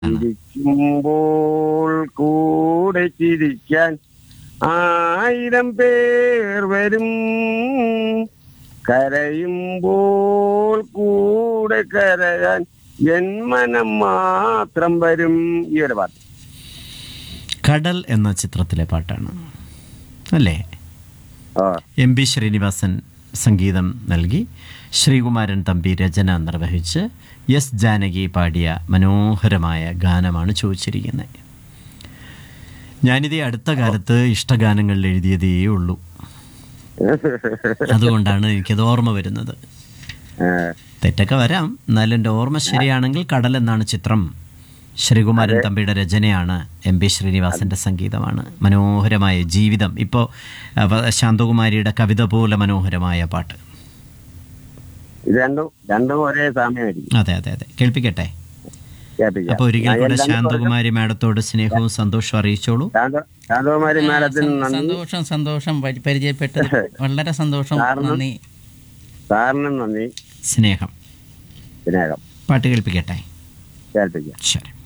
ചിരിക്കുമ്പോൾ കൂടെ ചിരിക്കാൻ ആയിരം പേർ വരും കരയുമ്പോൾ കൂടെ കരയാൻ എൻ മനം മാത്രം വരും ഈ ഒരു പാട്ട് കടൽ എന്ന ചിത്രത്തിലെ പാട്ടാണ് അല്ലേ ആ എം പി ശ്രീനിവാസൻ സംഗീതം നൽകി ശ്രീകുമാരൻ തമ്പി രചന നിർവഹിച്ച് എസ് ജാനകി പാടിയ മനോഹരമായ ഗാനമാണ് ചോദിച്ചിരിക്കുന്നത് ഞാനിത് ഈ അടുത്ത കാലത്ത് ഇഷ്ടഗാനങ്ങളിൽ എഴുതിയതേ ഉള്ളൂ അതുകൊണ്ടാണ് എനിക്കത് ഓർമ്മ വരുന്നത് ആ, തെറ്റൊക്കെ വരാം എന്നാലും എൻ്റെ ഓർമ്മ ശരിയാണെങ്കിൽ കടൽ എന്നാണ് ചിത്രം ശ്രീകുമാരൻ തമ്പിയുടെ രചനയാണ് എം പി ശ്രീനിവാസന്റെ സംഗീതമാണ് മനോഹരമായ ജീവിതം ഇപ്പോൾ ശാന്തകുമാരിയുടെ കവിത പോലെ മനോഹരമായ പാട്ട് ഇത് രണ്ടും രണ്ടും ഒരേ സമയമായിരിക്കും അതെ അതെ അതെ കേൾപ്പിക്കട്ടെ കേൾപ്പിക്കാം. അപ്പോൾ ഒരിക്കൽ ഞാൻ കൂടെ എല്ലാം ശാന്തകുമാരി മാഡത്തോട് സ്നേഹവും സന്തോഷവും അറിയിച്ചോളൂ ശാന്ത- ശാന്തകുമാരി മാഡത്തിന് നന്ദി സന്തോഷം സന്തോഷം പരി- പരിചയപ്പെട്ടത് വളരെ സന്തോഷം കാരണം- നന്ദി സാറിനും നന്ദി സ്നേഹം സ്നേഹം പാട്ട് കേൾപ്പിക്കട്ടെ കേൾപ്പിക്കാം ശരി